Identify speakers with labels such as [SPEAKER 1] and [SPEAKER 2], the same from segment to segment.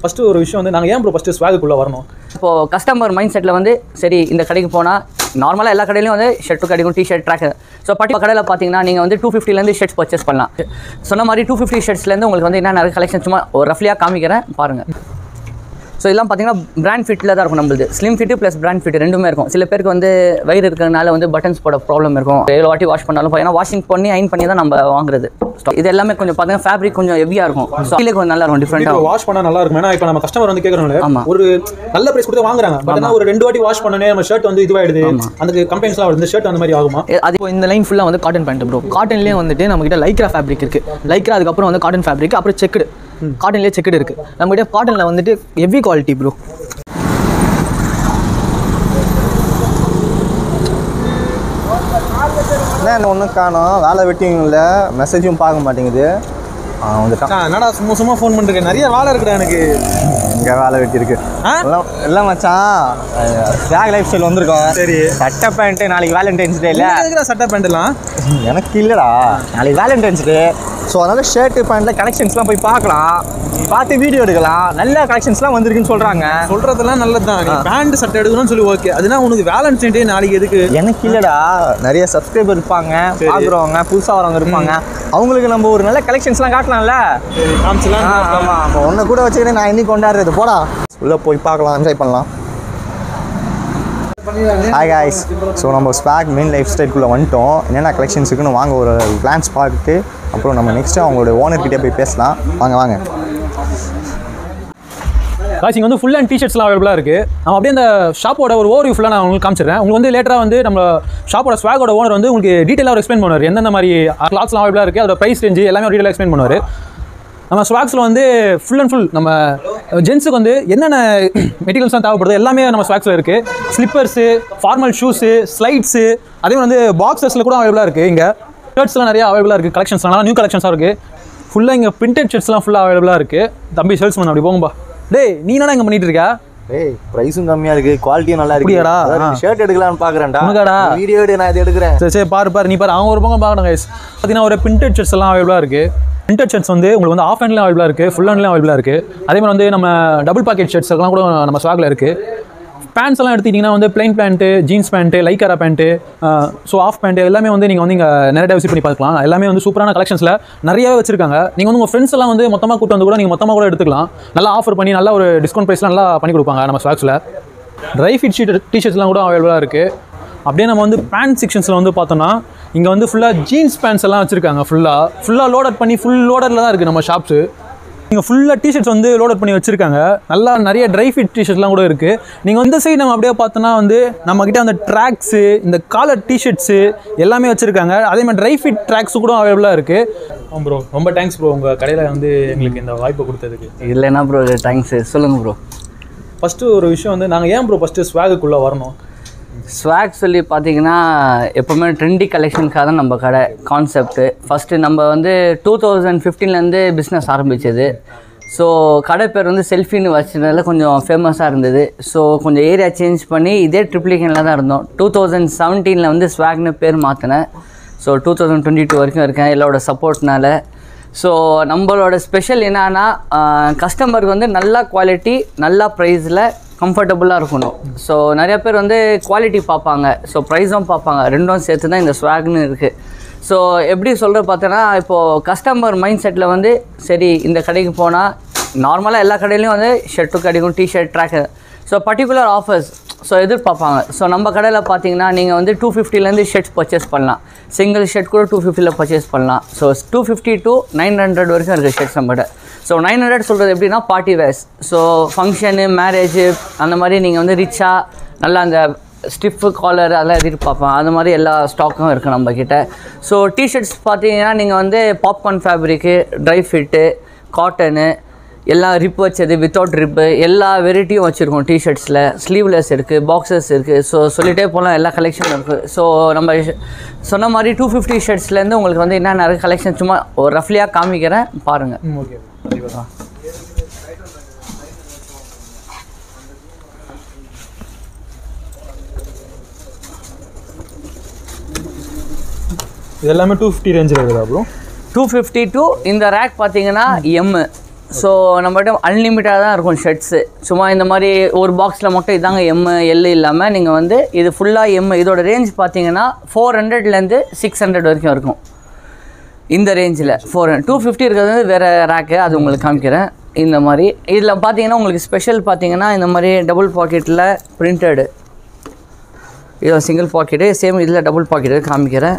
[SPEAKER 1] First ஒரு விஷயம் வந்து நாங்கள் ஏன் ப்ரோ ஃபஸ்ட்டு ஸ்வாகுக்குள்ளே வரணும்
[SPEAKER 2] இப்போது கஸ்டமர் மைண்ட் செட்டில் வந்து சரி இந்த கடைக்கு போனால் நார்மலாக எல்லா கடையிலையும் வந்து ஷர்ட்டும் கிடைக்கும் டிஷர்ட் ட்ராக் ஸோ பட்டி கடையில் பார்த்தீங்கன்னா நீங்கள் வந்து டூ ஃபிஃப்டிலேருந்து ஷர்ட்ஸ் பர்ச்சேஸ் பண்ணலாம் சொன்ன மாதிரி டூ ஃபிஃப்டி ஷர்ட்ஸ்லேருந்து உங்களுக்கு வந்து என்ன நிறைய கலெக்ஷன் சும்மா ஒரு ரஃப்லியாக காமிக்கிறேன் பாருங்கள் ஸோ இதெல்லாம் பார்த்தீங்கன்னா பிராண்ட் ஃபிட்டில் தான் இருக்கும் நம்மளுது slim fit plus brand fit ரெண்டுமே இருக்கும் சில பேருக்கு வந்து வயிறு இருக்கிறதுனால வந்து பட்டன்ஸ் போட ப்ராப்ளம் இருக்கும் எவ்வளோ வாட்டி வாஷ் பண்ணாலும் ஏன்னா வாஷிங் பண்ணி அயன் பண்ணி தான் நம்ம வாங்குறது Stock. இது எல்லாமே கொஞ்சம் பார்த்தீங்கன்னா ஃபேப்ரிக் கொஞ்சம் ஹெவியாக இருக்கும் ஸோ கீழே கொஞ்சம் நல்லா இருக்கும் டிஃப்ரெண்ட்டாக
[SPEAKER 1] வாஷ் பண்ணால் நல்லா இருக்கும் ஏன்னா இப்போ நம்ம கஸ்டமர் வந்து கேட்குறோம்ல
[SPEAKER 2] ஆமா.
[SPEAKER 1] ஒரு நல்ல பிரைஸ் கொடுத்து வாங்குறாங்க பட் ஆனால் ஒரு ரெண்டு வாட்டி வாஷ் பண்ணனே நம்ம ஷர்ட் வந்து இதுவாயிடுது அந்த கம்பெனிஸ்லாம் வருது இந்த ஷர்ட் அந்த மாதிரி ஆகுமா
[SPEAKER 2] அது
[SPEAKER 3] இப்போ இந்த லைன் ஃபுல்லாக வந்து காட்டன் பேண்ட் ப்ரோ காட்டன்லேயே வந்துட்டு நம்மகிட்ட லைக்ரா ஃபேப்ரிக் இருக்குது லைக்ரா அதுக்கப்புறம் வந்து காட்டன் ஃபேப்ரிக் அப்புறம் செக்குடு காட்டன்லேயே செக்குடு இருக்குது நம்மகிட்ட காட்டனில் வந்துட்டு ஹெவி குவாலிட்டி ப்ரோ
[SPEAKER 4] என்ன ஒன்றும் காணோம் வேலை வெட்டியும் இல்லை மெசேஜும் பார்க்க மாட்டேங்குது ஆ வந்துட்டான்
[SPEAKER 1] என்னடா சும்மா சும்மா ஃபோன் பண்ணிருக்கேன் நிறைய வேலை இருக்குடா எனக்கு
[SPEAKER 4] இங்கே வேலை வெட்டி இருக்கு
[SPEAKER 1] ஆ?
[SPEAKER 4] எல்லாம் இல்லை மச்சான் ஸ்வாக் லைஃப் ஸ்டைல் வந்திருக்கோம்
[SPEAKER 1] சரி
[SPEAKER 4] சட்டை பேண்ட்டு நாளைக்கு வேலண்டைன்ஸ் டேல
[SPEAKER 1] எதுக்குடா சட்டை பேண்ட்லாம்
[SPEAKER 4] எனக்கு இல்லைடா நாளைக்கு வேலண்டைன்ஸ் டே ஸோ அதனால ஷர்ட்டு பேண்ட்டில் கலெக்ஷன்ஸ்லாம் போய் பார்க்கலாம் பார்த்து வீடியோ எடுக்கலாம் நல்ல கலெக்ஷன்ஸ்லாம் வந்திருக்குன்னு சொல்கிறாங்க
[SPEAKER 1] சொல்றதெல்லாம் நல்லது தான் நீ பேண்ட் சட்டை எடுக்கணும்னு சொல்லி ஓகே அதுனா உனக்கு வேலன்டைன் டே நாளைக்கு எதுக்கு
[SPEAKER 4] எனக்கு இல்லைடா நிறைய சப்ஸ்கிரைபர் இருப்பாங்க பார்க்குறவங்க புதுசாக வரவங்க இருப்பாங்க அவங்களுக்கு நம்ம ஒரு நல்ல கலெக்ஷன்ஸ்லாம் காட்டலாம்ல
[SPEAKER 1] காமிச்சலாம்
[SPEAKER 4] ஆமாம் ஆமாம் உன்னை கூட வச்சுக்கிட்டு நான் இன்னைக்கு கொண்டாடுறது போடா உள்ளே போய் பார்க்கலாம் என்ஜாய் பண்ணலாம் ஹாய் காய்ஸ் ஸோ நம்ம ஸ்வாக் மெயின் லைஃப் ஸ்டைல்குள்ளே வந்துட்டோம் என்னென்ன கலெக்ஷன்ஸ் இருக்குன்னு வாங்க ஒரு கிளான்ஸ் பார்த்துட்டு அப்புறம் நம்ம நெக்ஸ்ட்டு அவங்களோட ஓனர்கிட்டே போய் பேசலாம் வாங்க வாங்க
[SPEAKER 1] காய்ச்சி இங்கே வந்து ஃபுல் அண்ட் டிஷர்ட்ஸ்லாம் அவைலபிளாக இருக்குது நம்ம அப்படியே அந்த ஷாப்போட ஒரு ஓவர் ஃபுல்லாக நான் உங்களுக்கு காமிச்சிடுறேன் உங்களுக்கு வந்து லேட்டராக வந்து நம்ம ஷாப்போட ஸ்வாகோட ஓனர் வந்து உங்களுக்கு டீட்டெயிலாக எக்ஸ்பிளைன் பண்ணுவார் எந்தெந்த மாதிரி கிளாத்ஸ்லாம் அவைலபிளாக இருக்குது அதோட ப்ரைஸ் ரேஞ்சு எல்லாமே டீட்டெயிலாக எக்ஸ்பிளைன் பண்ணுவார் நம்ம ஸ்வாக்ஸில் வந்து ஃபுல் அண்ட் ஃபுல் நம்ம ஜென்ஸுக்கு வந்து என்னென்ன மெட்டீரியல்ஸ்லாம் தேவைப்படுது எல்லாமே நம்ம ஸ்வாக்ஸில் இருக்குது ஸ்லிப்பர்ஸு ஃபார்மல் ஷூஸு ஸ்லைட்ஸு அதே மாதிரி வந்து பாக்ஸஸில் கூட அவைலபிளாக இருக்குது இங்கே ஷர்ட்ஸ்லாம் நிறைய அவைலபிளாக இருக்குது கலெக்ஷன்ஸ்லாம் நியூ கலெக்ஷன்ஸாக இருக்குது ஃபுல்லாக இங்கே பிரிண்டட் ஷர்ட்ஸ்லாம் ஃபுல்லாக அவைலபிளாக இருக்குது தம்பி சேல்ஸ்மேன் அப்படி போங்கப்பா டேய் நீ என்னடா இங்கே பண்ணிட்டு இருக்க
[SPEAKER 4] ஏய் ப்ரைஸும் கம்மியாக இருக்குது குவாலிட்டியும் நல்லா
[SPEAKER 1] அப்படியாடா? ஆ.
[SPEAKER 4] ஷர்ட் எடுக்கலாம்னு பார்க்குறேன்டா
[SPEAKER 1] உனக்காடா?
[SPEAKER 4] வீடியோ எடு நான் இது எடுக்கிறேன்
[SPEAKER 1] சரி சரி பாரு பாரு நீ பாரு அவங்க ஒரு பக்கம் பார்க்கணும் கைஸ் பார்த்தீங்கன்னா ஒரு பிரிண்டட் ஷர்ட்ஸ் எல்லாம் அவைலபிளாக இருக்குது பிரிண்டட் ஷர்ட்ஸ் வந்து உங்களுக்கு வந்து ஆஃப் ஹேண்ட்லேயும் அவைலபிளாக இருக்குது ஃபுல் ஹேண்ட்லேயும் அவைலபிளாக இருக்குது அதே மாதிரி வந்து நம்ம டபுள் பாக்கெட் ஷர்ட்ஸ் எல்லாம் கூட நம்ம ஸ்வாகில் இருக்குது பேண்ட்ஸ் எல்லாம் எடுத்துக்கிட்டிங்கன்னா வந்து plain pant jeans pant lycra pant so half pant எல்லாமே வந்து நீங்கள் வந்து இங்கே நிறைய விசிட் பண்ணி பார்க்கலாம் எல்லாமே வந்து சூப்பரான கலெக்ஷன்ஸில் நிறையவே வச்சிருக்காங்க நீங்கள் வந்து உங்கள் ஃப்ரெண்ட்ஸ் எல்லாம் வந்து மொத்தமாக கூட்டு வந்து கூட நீங்கள் மொத்தமாக கூட எடுத்துக்கலாம் நல்லா ஆஃபர் பண்ணி நல்ல ஒரு டிஸ்கவுண்ட் ப்ரைஸ்லாம் நல்லா பண்ணி கொடுப்பாங்க நம்ம ஸ்வாக்ஸில் ட்ரை ஃபிட் ஷீட் டிஷர்ட்ஸ்லாம் கூட அவைலபிளாக இருக்குது அப்படியே நம்ம வந்து பேண்ட் செக்ஷன்ஸில் வந்து பார்த்தோம்னா இங்கே வந்து ஃபுல்லாக ஜீன்ஸ் பேண்ட்ஸ் எல்லாம் வச்சுருக்காங்க ஃபுல்லாக ஃபுல்லாக லோடட் பண்ணி ஃபுல் லோடரில் தான் இருக்குது நம்ம ஷாப்ஸு இங்கே ஃபுல்லாக டிஷர்ட்ஸ் வந்து லோடட் பண்ணி வச்சுருக்காங்க நல்லா நிறைய ட்ரை ஃபிட் டிஷர்ட்லாம் கூட இருக்குது நீங்கள் இந்த சைடு நம்ம அப்படியே பார்த்தோன்னா வந்து நம்மக்கிட்ட அந்த ட்ராக்ஸு இந்த காலர் டிஷர்ட்ஸு எல்லாமே வச்சுருக்காங்க அதே மாதிரி ட்ரை ஃபிட் ட்ராக்ஸ் கூட அவைலபிளாக இருக்குது ப்ரோ ரொம்ப தேங்க்ஸ் ப்ரோ உங்கள் கடையில் வந்து எங்களுக்கு இந்த வாய்ப்பை கொடுத்ததுக்கு
[SPEAKER 2] இல்லைன்னா ப்ரோ தேங்க்ஸு சொல்லுங்கள் ப்ரோ
[SPEAKER 1] ஃபஸ்ட்டு ஒரு விஷயம் வந்து நாங்கள் ஏன் ப்ரோ ஃபஸ்ட்டு ஸ்வாகுக்குள்ளே வரணும்
[SPEAKER 2] ஸ்வாக் சொல்லி பார்த்தீங்கன்னா எப்போவுமே ட்ரெண்டி கலெக்ஷனுக்காக தான் நம்ம கடை கான்செப்ட்டு ஃபஸ்ட்டு நம்ம வந்து டூ தௌசண்ட் ஃபிஃப்டீன்லேருந்து பிஸ்னஸ் ஆரம்பிச்சது ஸோ கடை பேர் வந்து செல்ஃபின்னு வச்சதுனால கொஞ்சம் ஃபேமஸாக இருந்தது ஸோ கொஞ்சம் ஏரியா சேஞ்ச் பண்ணி இதே ட்ரிப்ளிகனில் தான் இருந்தோம் டூ தௌசண்ட் செவன்டீனில் வந்து ஸ்வாக்னு பேர் மாற்றினேன் so two thousand twenty two வரைக்கும் இருக்கேன் எல்லாரோட சப்போர்ட்னால ஸோ நம்மளோட ஸ்பெஷல் என்னன்னா கஸ்டமருக்கு வந்து நல்ல குவாலிட்டி நல்ல ப்ரைஸில் கம்ஃபர்டபுளாக இருக்கணும் ஸோ நிறைய பேர் வந்து குவாலிட்டி பார்ப்பாங்க ஸோ ப்ரைஸும் பார்ப்பாங்க ரெண்டும் சேர்த்து தான் இந்த ஸ்வாக்னு இருக்குது ஸோ எப்படி சொல்கிற பார்த்தோன்னா இப்போது கஸ்டமர் மைண்ட் செட்டில் வந்து சரி இந்த கடைக்கு போனால் நார்மலாக எல்லா கடையிலையும் வந்து ஷர்ட்டும் கிடைக்கும் T-shirt track so particular offers so எதிர்பார்ப்பாங்க ஸோ நம்ம கடையில் பார்த்தீங்கன்னா நீங்கள் வந்து டூ ஃபிஃப்டிலேருந்து ஷர்ட்ஸ் பர்ச்சேஸ் பண்ணலாம் சிங்கிள் ஷர்ட் கூட டூ ஃபிஃப்டியில் பர்ச்சேஸ் பண்ணலாம் so two fifty to nine hundred வரைக்கும் இருக்குது ஷர்ட்ஸ் நம்மகிட்ட ஸோ நைன் ஹண்ட்ரட் சொல்கிறது எப்படின்னா party wears so function marriage அந்த மாதிரி நீங்கள் வந்து ரிச்சாக நல்லா அந்த ஸ்டிஃப்பு காலர் அதெல்லாம் எதிர்பார்ப்பேன் அது மாதிரி எல்லா ஸ்டாக்கும் இருக்குது நம்மக்கிட்ட ஸோ டிஷர்ட்ஸ் பார்த்தீங்கன்னா நீங்கள் வந்து popcorn fabric dry fit cotton எல்லாம் ரிப் வச்சது வித்தவுட் ரிப்பு எல்லா வெரைட்டியும் வச்சுருக்கோம் டிஷர்ட்ஸில் ஸ்லீவ்லெஸ் இருக்குது பாக்ஸஸ் இருக்குது ஸோ சொல்லிட்டே போகலாம் எல்லா கலெக்ஷனும் இருக்குது ஸோ நம்ம சொன்ன மாதிரி டூ ஃபிஃப்டி ஷர்ட்ஸ்லேருந்து உங்களுக்கு வந்து என்ன நிறைய கலெக்ஷன் சும்மா ஒரு ரஃப்லியாக காமிக்கிறேன் பாருங்கள்
[SPEAKER 1] ஓகே இது எல்லாமே டூ ஃபிஃப்டி ரேஞ்சில் இருக்குதா ப்ரோ
[SPEAKER 2] டூ ஃபிஃப்டி டூ இந்த ரேக் பார்த்தீங்கன்னா எம்மு ஸோ நம்மகிட்ட அன்லிமிட்டடாக தான் இருக்கும் ஷர்ட்ஸு சும்மா இந்த மாதிரி ஒரு பாக்ஸில் மட்டும் இதாங்க எம் எல் இல்லாமல் நீங்கள் வந்து இது ஃபுல்லாக எம் இதோட ரேஞ்ச் பார்த்தீங்கன்னா ஃபோர் ஹண்ட்ரட்லேருந்து சிக்ஸ் ஹண்ட்ரட் வரைக்கும் இருக்கும் இந்த ரேஞ்சில் ஃபோர் டூ ஃபிஃப்டி இருக்கிறது வந்து வேறு ரேக்கு அது உங்களுக்கு காமிக்கிறேன் இந்த மாதிரி இதில் பார்த்தீங்கன்னா உங்களுக்கு ஸ்பெஷல் பார்த்தீங்கன்னா இந்த மாதிரி டபுள் பாக்கெட்டில் பிரிண்டடு இதில் சிங்கிள் பாக்கெட்டு சேம் இதில் டபுள் பாக்கெட்டு காமிக்கிறேன்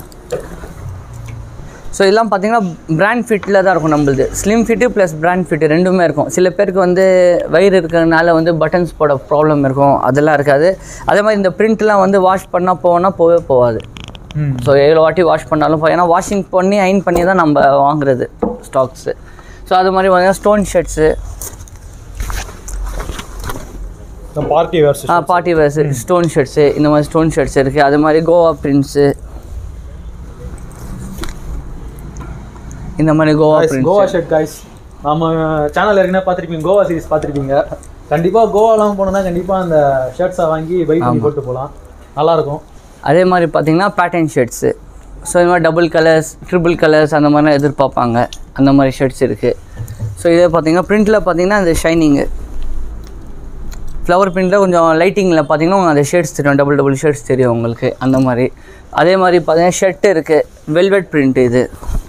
[SPEAKER 2] ஸோ இதெல்லாம் பார்த்தீங்கன்னா பிராண்ட் ஃபிட்டில் தான் இருக்கும் நம்மளுது slim fit plus brand fit ரெண்டுமே இருக்கும் சில பேருக்கு வந்து வயிறு இருக்கிறதுனால வந்து பட்டன்ஸ் போட ப்ராப்ளம் இருக்கும் அதெல்லாம் இருக்காது அதே மாதிரி இந்த பிரிண்ட்லாம் வந்து வாஷ் பண்ணால் போவோன்னா போகவே போகாது ஸோ எவ்வளோ வாட்டி வாஷ் பண்ணாலும் போ- ஏன்னா வாஷிங் பண்ணி அயன் பண்ணி தான் நம்ம வாங்குறது ஸ்டாக்ஸு ஸோ அது மாதிரி பார்த்தீங்கன்னா ஸ்டோன் ஷர்ட்ஸு
[SPEAKER 1] பார்ட்டி வேர்ஸ்
[SPEAKER 2] ஆ பார்ட்டி வேர்ஸ் ஸ்டோன் ஷர்ட்ஸு இந்த மாதிரி ஸ்டோன் ஷர்ட்ஸ் இருக்குது அது மாதிரி கோவா பிரிண்ட்ஸு இந்த மாதிரி Goa prints
[SPEAKER 1] Goa shirt guys நம்ம சேனல் ஏற்கனவே பார்த்துருப்பீங்க கோவா சீரிஸ் பார்த்துருப்பீங்க கண்டிப்பாக கோவாலாம் போனோம்னா கண்டிப்பாக அந்த ஷர்ட்ஸை வாங்கி பை பண்ணி போட்டு போகலாம் நல்லாயிருக்கும்
[SPEAKER 2] அதே மாதிரி பார்த்தீங்கன்னா பேட்டர்ன் ஷர்ட்ஸு ஸோ இந்த மாதிரி டபுள் கலர்ஸ் ட்ரிபிள் கலர்ஸ் அந்த மாதிரிலாம் எதிர்பார்ப்பாங்க அந்த மாதிரி ஷர்ட்ஸ் இருக்குது ஸோ இதே பார்த்தீங்கன்னா பிரிண்டில் பார்த்தீங்கன்னா இந்த ஷைனிங்கு ஃப்ளவர் பிரிண்டில் கொஞ்சம் லைட்டிங்கில் பார்த்தீங்கன்னா உங்களுக்கு அந்த ஷர்ட்ஸ் தெரியும் டபுள் டபுள் ஷர்ட்ஸ் தெரியும் உங்களுக்கு அந்த மாதிரி அதே மாதிரி பார்த்தீங்கன்னா ஷர்ட் இருக்குது வெல்வெட் பிரிண்ட் இது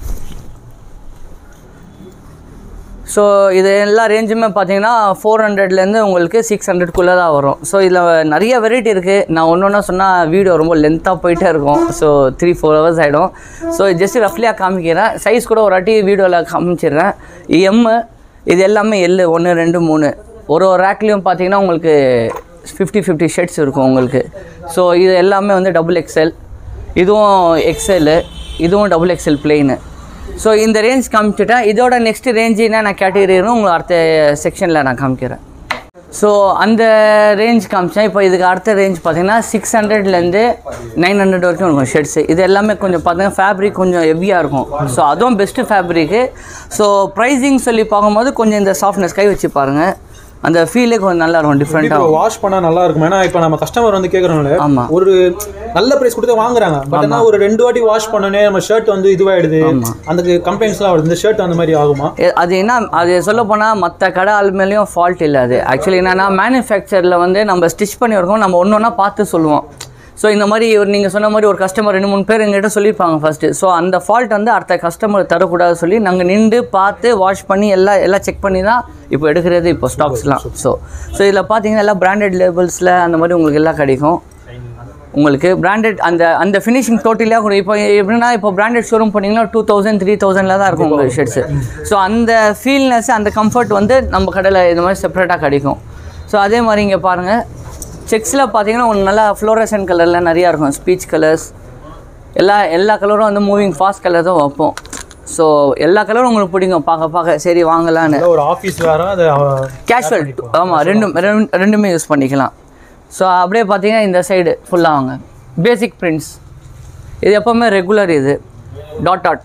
[SPEAKER 2] ஸோ இது எல்லா ரேஞ்சுமே பார்த்தீங்கன்னா ஃபோர் ஹண்ட்ரட்லேருந்து உங்களுக்கு சிக்ஸ் ஹண்ட்ரட்குள்ளே தான் வரும் ஸோ இதில் நிறைய வெரைட்டி இருக்குது நான் ஒன்று ஒன்றா சொன்னால் வீடியோ ரொம்ப லென்த்தாக போயிட்டே இருக்கும் ஸோ த்ரீ ஃபோர் ஹவர்ஸ் ஆகிடும் ஸோ ஜஸ்ட் ரஃப்லியாக காமிக்கிறேன் சைஸ் கூட ஒரு வாட்டி வீடியோவில் காமிச்சிடுறேன் எம்மு இது எல்லாமே எல்லு ஒன்று ரெண்டு மூணு ஒரு ஒரு ரேக்லேயும் பார்த்தீங்கன்னா உங்களுக்கு ஃபிஃப்டி ஃபிஃப்டி ஷர்ட்ஸ் இருக்கும் உங்களுக்கு ஸோ இது எல்லாமே வந்து டபுள் எக்ஸ்எல் இதுவும் எக்ஸ்எல்லு இதுவும் டபுள் எக்ஸ்எல் பிளெயின் ஸோ இந்த ரேஞ்ச் காமிச்சிட்டேன் இதோட நெக்ஸ்ட் ரேஞ்சு என்ன கேட்டகரின்னு உங்களுக்கு அடுத்த செக்ஷனில் நான் காமிக்கிறேன் ஸோ அந்த ரேஞ்ச் காமிச்சேன் இப்போ இதுக்கு அடுத்த ரேஞ்ச் பார்த்தீங்கன்னா சிக்ஸ் ஹண்ட்ரட்லேருந்து நைன் ஹண்ட்ரட் வரைக்கும் இருக்கும் ஷர்ட்ஸு இது எல்லாமே கொஞ்சம் பார்த்தீங்கன்னா ஃபேப்ரிக் கொஞ்சம் ஹெவியாக இருக்கும் ஸோ அதுவும் பெஸ்ட்டு ஃபேப்ரிக்கு ஸோ ப்ரைஸிங் சொல்லி பார்க்கும்போது கொஞ்சம் இந்த சாஃப்ட்னஸ் கை வச்சு பாருங்கள் அந்த ஃபீலே கொஞ்சம் நல்லா இருக்கும் டிஃப்ரெண்ட்டாக
[SPEAKER 1] வாஷ் பண்ணா நல்லா இருக்கும் ஏன்னா இப்போ நம்ம கஸ்டமர் வந்து கேட்கறவங்க
[SPEAKER 2] ஆமா.
[SPEAKER 1] ஒரு நல்ல பிரைஸ் கொடுத்து வாங்குறாங்க பட் ஆனால் ஒரு ரெண்டு வாட்டி வாஷ் பண்ணனே நம்ம ஷர்ட் வந்து இதுவாயிடுது அந்த கம்ப்ளைண்ட்ஸ்லாம் வருது இந்த ஷர்ட் அந்த மாதிரி ஆகுமா
[SPEAKER 2] எ- அது என்ன அது சொல்ல போனால் மற்ற கடை ஆள் மேலேயும் ஃபால்ட் இல்லை அது ஆக்சுவலி என்னன்னா மேனுஃபேக்சரில் வந்து நம்ம ஸ்டிச் பண்ணி இருக்கோம் நம்ம ஒன்று ஒன்றா பார்த்து சொல்லுவோம் ஸோ இந்த மாதிரி ஒரு நீங்கள் சொன்ன மாதிரி ஒரு கஸ்டமர் ரெண்டு மூணு பேர் எங்ககிட்ட சொல்லியிருப்பாங்க ஃபஸ்ட்டு ஸோ அந்த ஃபால்ட் வந்து அடுத்த கஸ்டமர் தரக்கூடாது சொல்லி நாங்கள் நின்று பார்த்து வாஷ் பண்ணி எல்லாம் எல்லாம் செக் பண்ணி தான் இப்போ எடுக்கிறது இப்போ ஸ்டாக்ஸ்லாம் ஸோ ஸோ இதில் பார்த்தீங்கன்னா எல்லாம் பிராண்டட் லேபிள்ஸில் அந்த மாதிரி உங்களுக்கு எல்லாம் கிடைக்கும் உங்களுக்கு பிராண்டட் அந்த அந்த ஃபினிஷிங் டோட்டலாக கூட இப்போ எப்படின்னா இப்போ பிராண்டட் ஷோரூம் போனீங்கன்னா டூ தௌசண்ட் த்ரீ தௌசண்டில் தான் இருக்கும் உங்கள் ஷர்ட்ஸு ஸோ அந்த ஃபீல்னஸ் அந்த கம்ஃபர்ட் வந்து நம்ம கடையில் இந்த மாதிரி செப்பரேட்டாக கிடைக்கும் ஸோ அதே மாதிரி இங்கே பாருங்கள் செக்ஸில் பார்த்தீங்கன்னா உங்களுக்கு நல்லா ஃப்ளோரசன் கலரில் நிறையா இருக்கும் ஸ்பீச் கலர்ஸ் எல்லா எல்லா கலரும் வந்து மூவிங் ஃபாஸ்ட் கலர் தான் வைப்போம் ஸோ எல்லா கலரும் உங்களுக்கு பிடிக்கும் பார்க்க பார்க்க சரி வாங்கலான்னு
[SPEAKER 1] ஒரு ஆஃபீஸ் வேற அது
[SPEAKER 2] கேஷுவல் ஆமாம் ரெண்டும் ரெண்டு- ரெண்டுமே யூஸ் பண்ணிக்கலாம் ஸோ அப்படியே பார்த்தீங்கன்னா இந்த சைடு ஃபுல்லாக வாங்க பேசிக் பிரிண்ட்ஸ் இது எப்போவுமே ரெகுலர் இது டாட் டாட்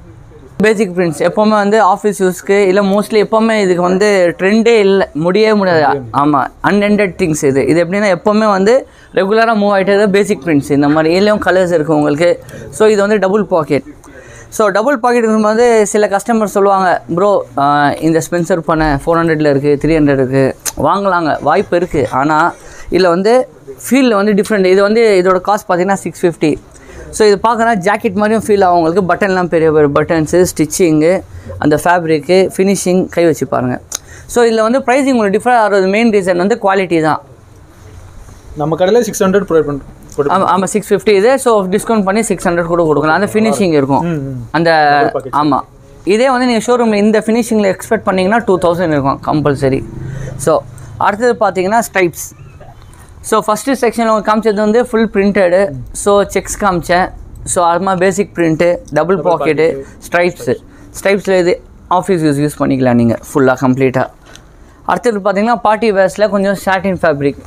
[SPEAKER 2] பேசிக் பிரிண்ட்ஸ் எப்போவுமே வந்து ஆஃபீஸ் யூஸ்க்கு இல்லை மோஸ்ட்லி எப்போவுமே இதுக்கு வந்து ட்ரெண்டே இல்லை முடியவே முடியாது ஆமாம் அன்எண்டட் திங்ஸ் இது இது எப்படின்னா எப்போவுமே வந்து ரெகுலராக மூவ் ஆகிட்டே பேசிக் பிரிண்ட்ஸ் இந்த மாதிரி இதுலேயும் கலர்ஸ் இருக்குது உங்களுக்கு ஸோ இது வந்து double pocket so double pocket இருக்கும்போது சில கஸ்டமர் சொல்லுவாங்க ப்ரோ இந்த ஸ்பென்சர் பண்ண ஃபோர் ஹண்ட்ரடில் இருக்குது த்ரீ ஹண்ட்ரட் இருக்குது வாங்கலாங்க வாய்ப்பு இருக்குது ஆனால் இதில் வந்து ஃபீல்டில் வந்து டிஃப்ரெண்ட் இது வந்து இதோட காஸ்ட் பார்த்தீங்கன்னா சிக்ஸ் ஃபிஃப்டி ஸோ இது பார்க்கறா ஜாக்கெட் மாதிரியும் ஃபீல் ஆகும் உங்களுக்கு பட்டன்லாம் பெரிய பெரிய பட்டன்ஸு ஸ்டிச்சிங்கு அந்த ஃபேப்ரிக்கு ஃபினிஷிங் கை வச்சு பாருங்கள் ஸோ இதில் வந்து ப்ரைஸிங் உங்களுக்கு டிஃப்ரெண்ட் ஆகிறது மெயின் ரீசன் வந்து குவாலிட்டி தான்
[SPEAKER 1] நம்ம கடையில் சிக்ஸ் ஹண்ட்ரட் ப்ரொவைட் பண்ணுறோம்
[SPEAKER 2] ஆமாம் ஆமாம் சிக்ஸ் ஃபிஃப்டி இது ஸோ டிஸ்கவுண்ட் பண்ணி சிக்ஸ் ஹண்ட்ரட் கூட கொடுக்கலாம் அந்த ஃபினிஷிங் இருக்கும் அந்த ஆமாம் இதே வந்து நீங்கள் ஷோரூமில் இந்த ஃபினிஷிங்கில் எக்ஸ்பெக்ட் பண்ணிங்கன்னா டூ தௌசண்ட் இருக்கும் கம்பல்சரி ஸோ அடுத்தது பார்த்தீங்கன்னா ஸ்டைப்ஸ் ஸோ ஃபஸ்ட்டு செக்ஷனில் உங்களுக்கு காமிச்சது வந்து ஃபுல் பிரிண்டடு ஸோ செக்ஸ் காமிச்சேன் ஸோ அது மாதிரி basic print double pocket stripes ஸ்ட்ரைப்ஸில் இது ஆஃபீஸ் யூஸ் யூஸ் பண்ணிக்கலாம் நீங்கள் ஃபுல்லாக கம்ப்ளீட்டாக அடுத்தது பார்த்தீங்கன்னா பார்ட்டி வேர்ஸில் கொஞ்சம் சாட்டின் ஃபேப்ரிக்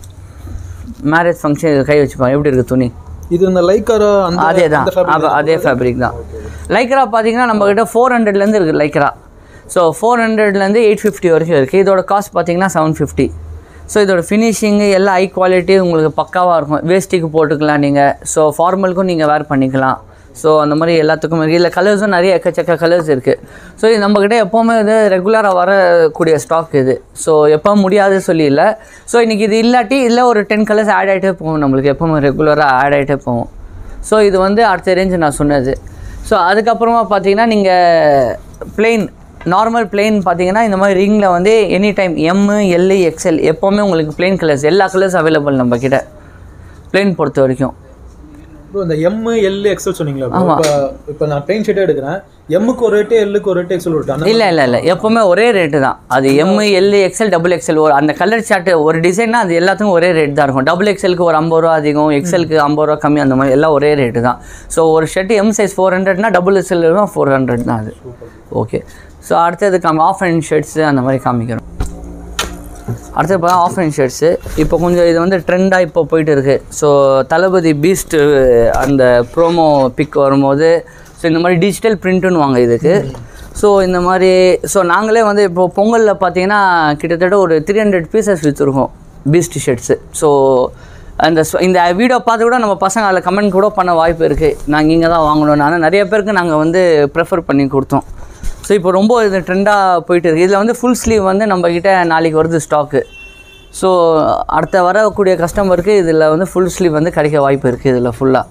[SPEAKER 2] மேரேஜ் ஃபங்க்ஷன் இது கை வச்சுப்பாங்க எப்படி இருக்குது துணி
[SPEAKER 1] இது இந்த லைக்கார அந்த
[SPEAKER 2] அதே தான்
[SPEAKER 1] அந்த fabric
[SPEAKER 2] அப்ப அதே ஃபேப்ரிக் தான் லைக்ரா பார்த்தீங்கன்னா நம்மக்கிட்ட ஃபோர் ஹண்ட்ரட்லேருந்து இருக்குது லைக்ரா ஸோ ஃபோர் ஹண்ட்ரட்லேருந்து எயிட் ஃபிஃப்டி வரைக்கும் இருக்குது இதோட காஸ்ட் பார்த்தீங்கன்னா செவன் ஃபிஃப்டி ஸோ இதோட ஃபினிஷிங்கு எல்லா ஹை குவாலிட்டி உங்களுக்கு பக்காவாக இருக்கும் வேஸ்டிக்கு போட்டுக்கலாம் நீங்கள் ஸோ ஃபார்மலுக்கும் நீங்கள் வேர் பண்ணிக்கலாம் ஸோ அந்த மாதிரி எல்லாத்துக்கும் இருக்குது இல்லை கலர்ஸும் நிறைய எக்கச்சக்க கலர்ஸ் இருக்குது ஸோ இது நம்மக்கிட்ட எப்போவுமே இது ரெகுலராக வரக்கூடிய ஸ்டாக் இது ஸோ எப்போ முடியாது சொல்லி இல்லை ஸோ இன்றைக்கி இது இல்லாட்டி இல்லை ஒரு டென் கலர்ஸ் ஆட் ஆகிட்டே போகும் நம்மளுக்கு எப்போவுமே ரெகுலராக ஆட் ஆகிட்டே போகும் ஸோ இது வந்து அடுத்த ரேஞ்சு நான் சொன்னது ஸோ அதுக்கப்புறமா பார்த்தீங்கன்னா நீங்கள் பிளெயின் நார்மல் பிளெயின் பார்த்தீங்கன்னா இந்த மாதிரி ரிங்கில் வந்து any time M L XL எப்போவுமே உங்களுக்கு பிளெயின் கலர்ஸ் எல்லா கலர்ஸ் அவைலபிள் நம்ம கிட்ட பிளெயின் பொறுத்த வரைக்கும்
[SPEAKER 1] ப்ரோ இந்த எம் எல் எக்ஸல் சொன்னீங்களா bro? இப்போ இப்போ நான் பிளெயின் ஷர்ட்டே எடுக்கிறேன் எம்முக்கு ஒரு ரேட்டு எல்லுக்கு ஒரு ரேட்டு எக்ஸல் ஒரு ரேட்டு
[SPEAKER 2] இல்லை இல்லை இல்லை எப்போவுமே ஒரே ரேட்டு தான் அது M L XL double XL ஒரு அந்த கலர் சார்ட்டு ஒரு டிசைன்னா அது எல்லாத்துக்கும் ஒரே ரேட் தான் இருக்கும் டபுள் எக்ஸ்எலுக்கு ஒரு ஐம்பது ரூபா அதிகம் எக்ஸ்எலுக்கு ஐம்பது ரூபா கம்மி அந்த மாதிரி எல்லாம் ஒரே ரேட்டு தான் ஸோ ஒரு ஷர்ட் எம் சைஸ் ஃபோர் ஹண்ட்ரட்னா டபுள் எக்ஸ்எல் ஃபோர் ஹண்ட்ரட் தான் அது ஓகே ஸோ அடுத்தது காமி ஆஃப் அண்ட் ஷர்ட்ஸு அந்த மாதிரி காமிக்கிறோம் அடுத்தது பார்த்தா ஆஃப் அண்ட் ஷர்ட்ஸு இப்போ கொஞ்சம் இது வந்து ட்ரெண்டாக இப்போ போயிட்டு இருக்குது ஸோ தளபதி பீஸ்ட்டு அந்த ப்ரோமோ பிக் வரும்போது ஸோ இந்த மாதிரி டிஜிட்டல் பிரிண்ட்டுன்னு வாங்க இதுக்கு ஸோ இந்த மாதிரி ஸோ நாங்களே வந்து இப்போ பொங்கலில் பார்த்தீங்கன்னா கிட்டத்தட்ட ஒரு த்ரீ ஹண்ட்ரட் பீசஸ் விற்றுருக்கோம் பீஸ்ட் ஷர்ட்ஸு ஸோ அந்த ஸ்வ- இந்த வீடியோ பார்த்து கூட நம்ம பசங்க அதில் கமெண்ட் கூட பண்ண வாய்ப்பு இருக்குது நாங்கள் இங்கே தான் வாங்கணும் ஆனால் நிறைய பேருக்கு நாங்கள் வந்து ப்ரெஃபர் பண்ணி கொடுத்தோம் ஸோ இப்போ ரொம்ப இது ட்ரெண்டாக போயிட்டு இருக்குது இதில் வந்து ஃபுல் ஸ்லீவ் வந்து நம்மக்கிட்ட நாளைக்கு வருது ஸ்டாக்கு ஸோ அடுத்த வரக்கூடிய கஸ்டமருக்கு இதில் வந்து ஃபுல் ஸ்லீவ் வந்து கிடைக்க வாய்ப்பு இருக்குது இதில் ஃபுல்லாக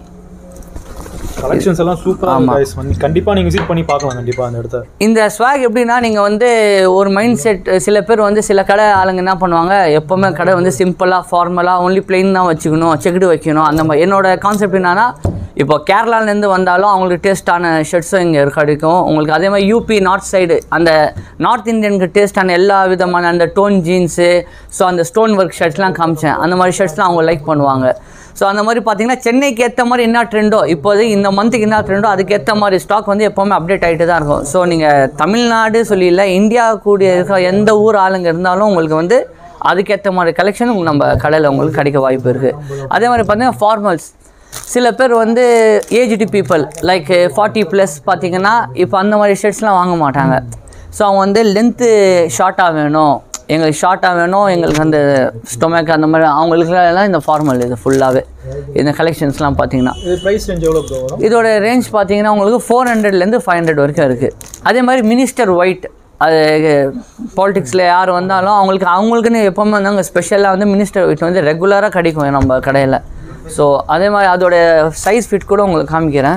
[SPEAKER 1] கலெக்ஷன்ஸ் எல்லாம் சூப்பராக இருக்கும் guys. வந்து கண்டிப்பாக நீங்கள் விசிட் பண்ணி பார்க்கலாம் கண்டிப்பாக அந்த இடத்த
[SPEAKER 2] இந்த ஸ்வாக் எப்படின்னா நீங்கள் வந்து ஒரு மைண்ட் செட் சில பேர் வந்து சில கடை ஆளுங்க என்ன பண்ணுவாங்க எப்போவுமே கடை வந்து சிம்பிளாக ஃபார்மலாக ஒன்லி பிளெயின் தான் வச்சுக்கணும் செக்குடு வைக்கணும் அந்த மாதிரி என்னோட கான்செப்ட் என்னன்னா இப்போ கேரளாலேருந்து வந்தாலும் அவங்களுக்கு டேஸ்டான ஷர்ட்ஸும் இங்கே கிடைக்கும் உங்களுக்கு அதே மாதிரி யூபி நார்த் சைடு அந்த நார்த் இந்தியனுக்கு டேஸ்டான எல்லா விதமான அந்த டோன் ஜீன்ஸு ஸோ அந்த ஸ்டோன் ஒர்க் ஷர்ட்ஸ்லாம் காமிச்சேன் அந்த மாதிரி ஷர்ட்ஸ்லாம் அவங்க லைக் பண்ணுவாங்க ஸோ அந்த மாதிரி பார்த்தீங்கன்னா சென்னைக்கு ஏற்ற மாதிரி என்ன ட்ரெண்டோ இப்போது இந்த மந்த்துக்கு என்ன ட்ரெண்டோ அதுக்கேற்ற மாதிரி ஸ்டாக் வந்து எப்போவுமே அப்டேட் ஆகிட்டு தான் இருக்கும் ஸோ நீங்கள் தமிழ்நாடு சொல்லி இல்லை இந்தியா கூடிய இருக்கிற எந்த ஊர் ஆளுங்க இருந்தாலும் உங்களுக்கு வந்து அதுக்கேற்ற மாதிரி கலெக்ஷன் நம்ம கடையில் உங்களுக்கு கிடைக்க வாய்ப்பு இருக்குது அதே மாதிரி பார்த்தீங்கன்னா ஃபார்மல்ஸ் சில பேர் வந்து aged people like forty plus பார்த்தீங்கன்னா இப்போ அந்த மாதிரி ஷர்ட்ஸ்லாம் வாங்க மாட்டாங்க ஸோ அவங்க வந்து லென்த்து ஷார்ட்டாக வேணும் எங்களுக்கு ஷார்ட்டாக வேணும் எங்களுக்கு அந்த ஸ்டொமேக் அந்த மாதிரி அவங்களுக்குலாம் இந்த ஃபார்மல் இது ஃபுல்லாகவே இந்த கலெக்ஷன்ஸ்லாம் பார்த்தீங்கன்னா
[SPEAKER 1] இது ப்ரைஸ் ரேஞ்ச் எவ்வளோ ப்ரோ வரும்
[SPEAKER 2] இதோட ரேஞ்ச் பார்த்தீங்கன்னா உங்களுக்கு ஃபோர் ஹண்ட்ரட்லேருந்து ஃபைவ் ஹண்ட்ரட் வரைக்கும் இருக்குது அதே மாதிரி மினிஸ்டர் ஒயிட் அது பாலிடிக்ஸில் யார் வந்தாலும் அவங்களுக்கு அவங்களுக்குன்னு எப்போவுமே வந்து அங்கே ஸ்பெஷலாக வந்து மினிஸ்டர் ஒயிட் வந்து ரெகுலராக கிடைக்கும் நம்ம கடையில் ஸோ அதே மாதிரி அதோட சைஸ் ஃபிட் கூட உங்களுக்கு காமிக்கிறேன்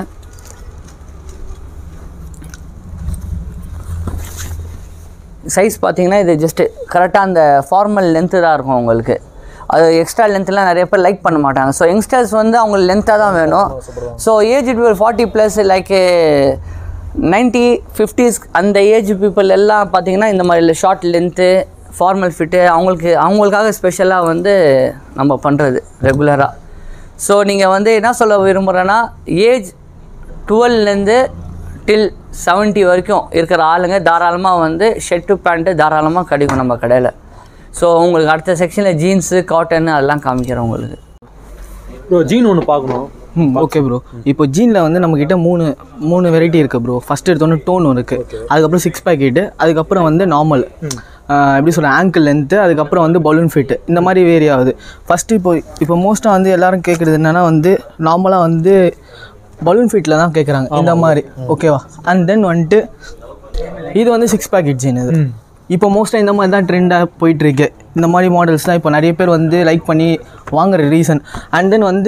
[SPEAKER 2] சைஸ் பார்த்தீங்கன்னா இது ஜஸ்ட்டு கரெக்டாக அந்த ஃபார்மல் லென்த்து தான் இருக்கும் உங்களுக்கு அது எக்ஸ்ட்ரா லென்த்லாம் நிறைய பேர் லைக் பண்ண மாட்டாங்க ஸோ யங்ஸ்டர்ஸ் வந்து அவங்களுக்கு லென்த்தாக தான் வேணும் ஸோ ஏஜ் ஒரு forty plus like ninety fifties அந்த ஏஜ் பீப்புள் எல்லாம் பார்த்தீங்கன்னா இந்த மாதிரி ஷார்ட் லென்த்து ஃபார்மல் ஃபிட்டு அவங்களுக்கு அவங்களுக்காக ஸ்பெஷலாக வந்து நம்ம பண்ணுறது ரெகுலராக ஸோ நீங்கள் வந்து என்ன சொல்ல விரும்புகிறேன்னா ஏஜ் டுவெல்லேருந்து டில் 70 வரைக்கும் இருக்கிற ஆளுங்க தாராளமாக வந்து ஷர்ட்டு பேண்ட்டு தாராளமாக கிடைக்கும் நம்ம கடையில் ஸோ உங்களுக்கு அடுத்த செக்ஷனில் ஜீன்ஸு காட்டன் அதெல்லாம் காமிக்கிறேன் உங்களுக்கு
[SPEAKER 1] ப்ரோ ஜீன் ஒன்று பார்க்கணும்
[SPEAKER 3] ம் ஓகே ப்ரோ இப்போ ஜீனில் வந்து நம்மக்கிட்ட மூணு மூணு வெரைட்டி இருக்குது ப்ரோ ஃபஸ்ட் எடுத்தோன்னே டோன் இருக்குது அதுக்கப்புறம் சிக்ஸ் பேக்கெட்டு அதுக்கப்புறம் வந்து நார்மல் எப்படி சொல்ல ஆங்கிள் லென்த்து அதுக்கப்புறம் வந்து பலூன் ஃபிட்டு இந்த மாதிரி வேரி ஆகுது ஃபஸ்ட்டு இப்போ இப்போ மோஸ்ட்டாக வந்து எல்லாரும் கேட்குறது என்னென்னா வந்து நார்மலாக வந்து பலூன் ஃபிட்டில் தான் கேட்குறாங்க இந்த மாதிரி ஓகேவா அண்ட் தென் வந்துட்டு இது வந்து சிக்ஸ் பேக்கெட் ஜீன் இது இப்போ மோஸ்ட்டாக இந்த மாதிரி தான் ட்ரெண்டாக போயிட்டுருக்கு இந்த மாதிரி மாடல்ஸ் தான் இப்போ நிறைய பேர் வந்து லைக் பண்ணி வாங்குற ரீசன் அண்ட் தென் வந்து